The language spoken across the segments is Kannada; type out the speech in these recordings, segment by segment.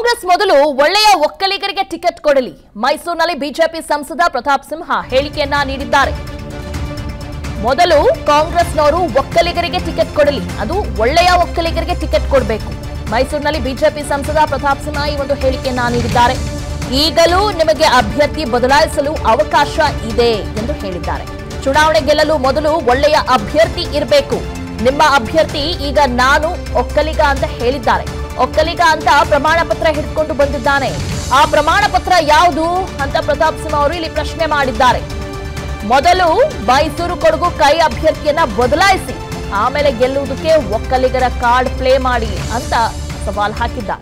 ಕಾಂಗ್ರೆಸ್ ಮೊದಲು ಒಳ್ಳೆಯ ಒಕ್ಕಲಿಗರಿಗೆ ಟಿಕೆಟ್ ಕೊಡಲಿ ಮೈಸೂರಿನಲ್ಲಿ ಬಿಜೆಪಿ ಸಂಸದ ಪ್ರತಾಪ್ ಸಿಂಹ ಹೇಳಿಕೆಯನ್ನ ನೀಡಿದ್ದಾರೆ ಮೊದಲು ಕಾಂಗ್ರೆಸ್ನವರು ಒಕ್ಕಲಿಗರಿಗೆ ಟಿಕೆಟ್ ಕೊಡಲಿ ಅದು ಒಳ್ಳೆಯ ಒಕ್ಕಲಿಗರಿಗೆ ಟಿಕೆಟ್ ಕೊಡಬೇಕು ಮೈಸೂರಿನಲ್ಲಿ ಬಿಜೆಪಿ ಸಂಸದ ಪ್ರತಾಪ್ ಸಿಂಹ ಈ ಒಂದು ಹೇಳಿಕೆಯನ್ನ ನೀಡಿದ್ದಾರೆ ಈಗಲೂ ನಿಮಗೆ ಅಭ್ಯರ್ಥಿ ಬದಲಾಯಿಸಲು ಅವಕಾಶ ಇದೆ ಎಂದು ಹೇಳಿದ್ದಾರೆ ಚುನಾವಣೆ ಗೆಲ್ಲಲು ಮೊದಲು ಒಳ್ಳೆಯ ಅಭ್ಯರ್ಥಿ ಇರಬೇಕು ನಿಮ್ಮ ಅಭ್ಯರ್ಥಿ ಈಗ ನಾನು ಒಕ್ಕಲಿಗ ಅಂತ ಹೇಳಿದ್ದಾರೆ ಒಕ್ಕಲಿಗ ಅಂತ ಪ್ರಮಾಣ ಪತ್ರ ಹಿಡ್ಕೊಂಡು ಬಂದಿದ್ದಾನೆ ಆ ಪ್ರಮಾಣ ಪತ್ರ ಯಾವುದು ಅಂತ ಪ್ರತಾಪ್ ಸಿಂಹ ಅವರು ಇಲ್ಲಿ ಪ್ರಶ್ನೆ ಮಾಡಿದ್ದಾರೆ ಮೊದಲು ಮೈಸೂರು ಕೊಡಗು ಕೈ ಅಭ್ಯರ್ಥಿಯನ್ನ ಬದಲಾಯಿಸಿ ಆಮೇಲೆ ಗೆಲ್ಲುವುದಕ್ಕೆ ಒಕ್ಕಲಿಗರ ಕಾರ್ಡ್ ಪ್ಲೇ ಮಾಡಿ ಅಂತ ಸವಾಲ್ ಹಾಕಿದ್ದಾರೆ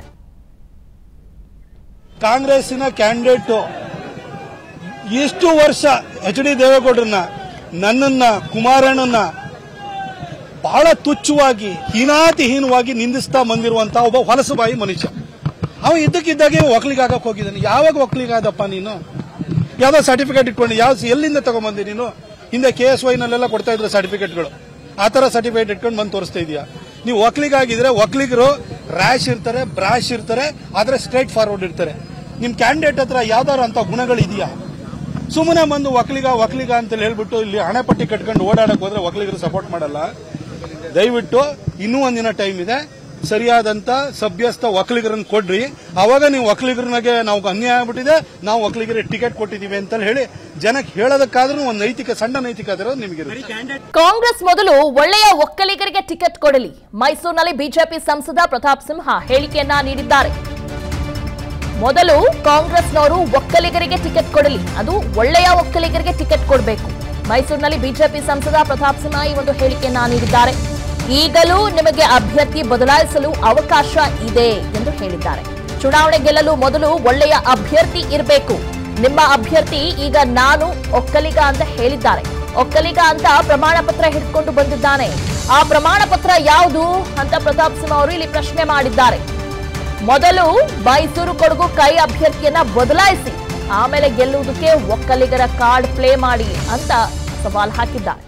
ಕಾಂಗ್ರೆಸ್ಸಿನ ಕ್ಯಾಂಡಿಡೇಟ್ ಎಷ್ಟು ವರ್ಷ ಎಚ್ ಡಿ ದೇವೇಗೌಡರನ್ನ ನನ್ನನ್ನ ಕುಮಾರಣ್ಣನ ಬಹಳ ತುಚ್ಛವಾಗಿ ಹೀನಾತಿಹೀನವಾಗಿ ನಿಂದಿಸ್ತಾ ಬಂದಿರುವಂತಹ ಒಬ್ಬ ಹೊಲಸಬಾಯಿ ಮನುಷ್ಯ ಅವ ಇದ್ದಕ್ಕಿದ್ದಾಗೆ ಒಕ್ಕಲಿಗಾಗಕ್ಕೆ ಹೋಗಿದ್ದಾನೆ ಯಾವಾಗ ಒಕ್ಕಲಿಗಾದಪ್ಪ ನೀನು ಯಾವ್ದೋ ಸರ್ಟಿಫಿಕೇಟ್ ಇಟ್ಕೊಂಡು ಯಾವ ಎಲ್ಲಿಂದ ತಗೊಂಬಂದಿ ನೀನು ಹಿಂದೆ ಕೆ ಎಸ್ ವೈನಲ್ಲೆಲ್ಲ ಕೊಡ್ತಾ ಇದ್ರು ಸರ್ಟಿಫಿಕೇಟ್ಗಳು ಆ ತರ ಸರ್ಟಿಫಿಕೇಟ್ ಇಟ್ಕೊಂಡು ಬಂದು ತೋರಿಸ್ತಾ ಇದೀಯಾ ನೀವು ಒಕ್ಕಲಿಗಾಗಿದ್ರೆ ಒಕ್ಕಲಿಗರು ರ್ಯಾಶ್ ಇರ್ತಾರೆ ಬ್ರಾಶ್ ಇರ್ತಾರೆ ಆದ್ರೆ ಸ್ಟ್ರೈಟ್ ಫಾರ್ವರ್ಡ್ ಇರ್ತಾರೆ ನಿಮ್ ಕ್ಯಾಂಡಿಡೇಟ್ ಹತ್ರ ಯಾವ್ದಾರು ಅಂತ ಗುಣಗಳು ಇದೆಯಾ ಸುಮ್ಮನೆ ಬಂದು ಒಕ್ಕಲಿಗ ಒಕ್ಕಲಿಗ ಅಂತ ಹೇಳ್ಬಿಟ್ಟು ಇಲ್ಲಿ ಹಣೆಪಟ್ಟಿ ಕಟ್ಕೊಂಡು ಓಡಾಡಕ್ ಹೋದ್ರೆ ಒಕ್ಕಲಿಗರು ಸಪೋರ್ಟ್ ಮಾಡಲ್ಲ ದಯವಿಟ್ಟು ಇನ್ನೂ ಒಂದಿನ ಟೈಮ್ ಇದೆ ಸರಿಯಾದಂತ ಸಭ್ಯಸ್ಥ ಒಕ್ಕಲಿಗರನ್ನ ಕೊಡ್ರಿ ಅವಾಗ ನೀವು ಒಕ್ಕಲಿಗರನಾಗೆ ನಾವು ಅನ್ಯಾಯ ಆಗ್ಬಿಟ್ಟಿದೆ ನಾವು ಒಕ್ಕಲಿಗರಿಗೆ ಟಿಕೆಟ್ ಕೊಟ್ಟಿದೀವಿ ಅಂತ ಹೇಳಿ ಜನಕ್ಕೆ ಹೇಳೋದಕ್ಕಾದ್ರೂ ಒಂದು ನೈತಿಕ ಸಣ್ಣ ನೈತಿಕ ಆಗಿರೋದು ನಿಮಗಿರುತ್ತೆ ಕಾಂಗ್ರೆಸ್ ಮೊದಲು ಒಳ್ಳೆಯ ಒಕ್ಕಲಿಗರಿಗೆ ಟಿಕೆಟ್ ಕೊಡಲಿ ಮೈಸೂರಿನಲ್ಲಿ ಬಿಜೆಪಿ ಸಂಸದ ಪ್ರತಾಪ್ ಸಿಂಹ ಹೇಳಿಕೆಯನ್ನ ನೀಡಿದ್ದಾರೆ ಮೊದಲು ಕಾಂಗ್ರೆಸ್ನವರು ಒಕ್ಕಲಿಗರಿಗೆ ಟಿಕೆಟ್ ಕೊಡಲಿ ಅದು ಒಳ್ಳೆಯ ಒಕ್ಕಲಿಗರಿಗೆ ಟಿಕೆಟ್ ಕೊಡಬೇಕು ಮೈಸೂರಿನಲ್ಲಿ ಬಿಜೆಪಿ ಸಂಸದ ಪ್ರತಾಪ್ ಸಿಂಹ ಈ ಒಂದು ಹೇಳಿಕೆಯನ್ನ ನೀಡಿದ್ದಾರೆ ಈಗಲೂ ನಿಮಗೆ ಅಭ್ಯರ್ಥಿ ಬದಲಾಯಿಸಲು ಅವಕಾಶ ಇದೆ ಎಂದು ಹೇಳಿದ್ದಾರೆ ಚುನಾವಣೆ ಗೆಲ್ಲಲು ಮೊದಲು ಒಳ್ಳೆಯ ಅಭ್ಯರ್ಥಿ ಇರಬೇಕು ನಿಮ್ಮ ಅಭ್ಯರ್ಥಿ ಈಗ ನಾನು ಒಕ್ಕಲಿಗ ಅಂತ ಹೇಳಿದ್ದಾರೆ ಒಕ್ಕಲಿಗ ಅಂತ ಪ್ರಮಾಣ ಪತ್ರ ಹಿಡ್ಕೊಂಡು ಬಂದಿದ್ದಾನೆ ಆ ಪ್ರಮಾಣ ಪತ್ರ ಯಾವುದು ಅಂತ ಪ್ರತಾಪ್ ಸಿಂಹ ಅವರು ಇಲ್ಲಿ ಪ್ರಶ್ನೆ ಮಾಡಿದ್ದಾರೆ ಮೊದಲು ಮೈಸೂರು ಕೊಡಗು ಕೈ ಅಭ್ಯರ್ಥಿಯನ್ನ ಬದಲಾಯಿಸಿ ಆಮೇಲೆ ಗೆಲ್ಲುವುದಕ್ಕೆ ಒಕ್ಕಲಿಗರ ಕಾರ್ಡ್ ಪ್ಲೇ ಮಾಡಿ ಅಂತ ಸವಾಲ್ ಹಾಕಿದ್ದಾರೆ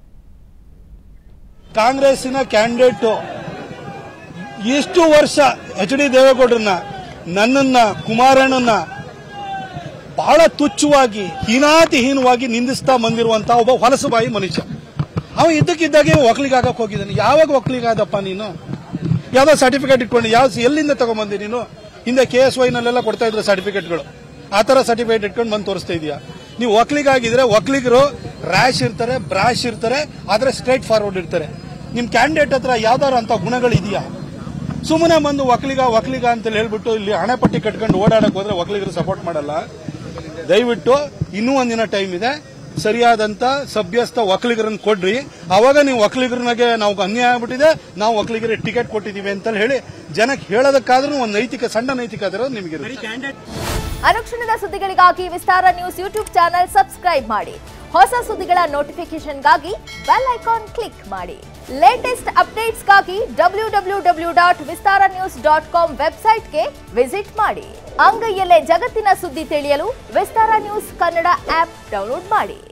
ಕಾಂಗ್ರೆಸ್ಸಿನ ಕ್ಯಾಂಡಿಡೇಟ್ ಎಷ್ಟು ವರ್ಷ ಎಚ್ ಡಿ ದೇವೇಗೌಡರನ್ನ ನನ್ನನ್ನ ಕುಮಾರಣ್ಣನ ಬಹಳ ತುಚ್ಛವಾಗಿ ಹೀನಾತಿಹೀನವಾಗಿ ನಿಂದಿಸ್ತಾ ಬಂದಿರುವಂತಹ ಒಬ್ಬ ಹೊಲಸಬಾಯಿ ಮನುಷ್ಯ ಅವ ಇದ್ದಕ್ಕಿದ್ದಾಗೆ ಒಕ್ಕಲಿಗಾಗಕ್ಕೆ ಹೋಗಿದ್ದಾನೆ ಯಾವಾಗ ಒಕ್ಕಲಿಗಾದಪ್ಪ ನೀನು ಯಾವ್ದೋ ಸರ್ಟಿಫಿಕೇಟ್ ಇಟ್ಕೊಂಡು ಯಾವ ಎಲ್ಲಿಂದ ತಗೊಂಬಂದಿ ನೀನು ಹಿಂದೆ ಕೆ ಎಸ್ ವೈನಲ್ಲೆಲ್ಲ ಕೊಡ್ತಾ ಇದ್ರು ಸರ್ಟಿಫಿಕೇಟ್ಗಳು ಆ ತರ ಸರ್ಟಿಫಿಕೇಟ್ ಇಟ್ಕೊಂಡು ಬಂದು ತೋರಿಸ್ತಾ ಇದೀಯಾ ನೀವು ಒಕ್ಕಲಿಗಾಗಿದ್ರೆ ಒಕ್ಕಲಿಗರು ರ್ಯಾಶ್ ಇರ್ತಾರೆ ಬ್ರಾಶ್ ಇರ್ತಾರೆ ಆದ್ರೆ ಸ್ಟ್ರೈಟ್ ಫಾರ್ವರ್ಡ್ ಇರ್ತಾರೆ ನಿಮ್ ಕ್ಯಾಂಡಿಡೇಟ್ ಹತ್ರ ಯಾವ್ದಾರು ಅಂತ ಗುಣಗಳು ಇದೆಯಾ ಸುಮ್ಮನೆ ಬಂದು ಒಕ್ಕಲಿಗ ಒಕ್ಕಲಿಗ ಅಂತ ಹೇಳ್ಬಿಟ್ಟು ಇಲ್ಲಿ ಹಣೆಪಟ್ಟಿ ಕಟ್ಕೊಂಡು ಓಡಾಡಕ್ ಹೋದ್ರೆ ಒಕ್ಕಲಿಗರು ಸಪೋರ್ಟ್ ಮಾಡಲ್ಲ ದಯವಿಟ್ಟು ಇನ್ನೂ ಒಂದಿನ ಟೈಮ್ ಇದೆ ಸರಿಯಾದಂತ ಸಭ್ಯಸ್ಥ ಒಕ್ಕಲಿಗರನ್ನ ಕೊಡ್ರಿ ಅವಾಗ ನೀವು ಒಕ್ಕಲಿಗರನಾಗೆ ನಾವು ಅನ್ಯಾಯ ಆಗ್ಬಿಟ್ಟಿದೆ ನಾವು ಒಕ್ಕಲಿಗರಿಗೆ ಟಿಕೆಟ್ ಕೊಟ್ಟಿದೀವಿ ಅಂತ ಹೇಳಿ ಜನಕ್ಕೆ ಹೇಳೋದಕ್ಕಾದ್ರೂ ಒಂದು ನೈತಿಕ ಸಣ್ಣ ನೈತಿಕ ಆಗಿರೋದು ನಿಮಗಿರುತ್ತೆ ಅನುಕ್ಷಣದ ಸುದ್ದಿಗಳಿಗಾಗಿ Vistara news YouTube channel subscribe ಮಾಡಿ ಹೊಸ ಸುದ್ದಿಗಳ ನೋಟಿಫಿಕೇಶನ್ಗಾಗಿ ಬೆಲ್ ಐಕಾನ್ ಕ್ಲಿಕ್ ಮಾಡಿ ಲೇಟೆಸ್ಟ್ ಅಪ್ಡೇಟ್ಸ್ಗಾಗಿ W W W dot Vistara news dot com ವೆಬ್ಸೈಟ್ಗೆ ವಿಸಿಟ್ ಮಾಡಿ ಅಂಗೈಯಲ್ಲೇ ಜಗತ್ತಿನ ಸುದ್ದಿ ತಿಳಿಯಲು Vistara news Kannada app download ಮಾಡಿ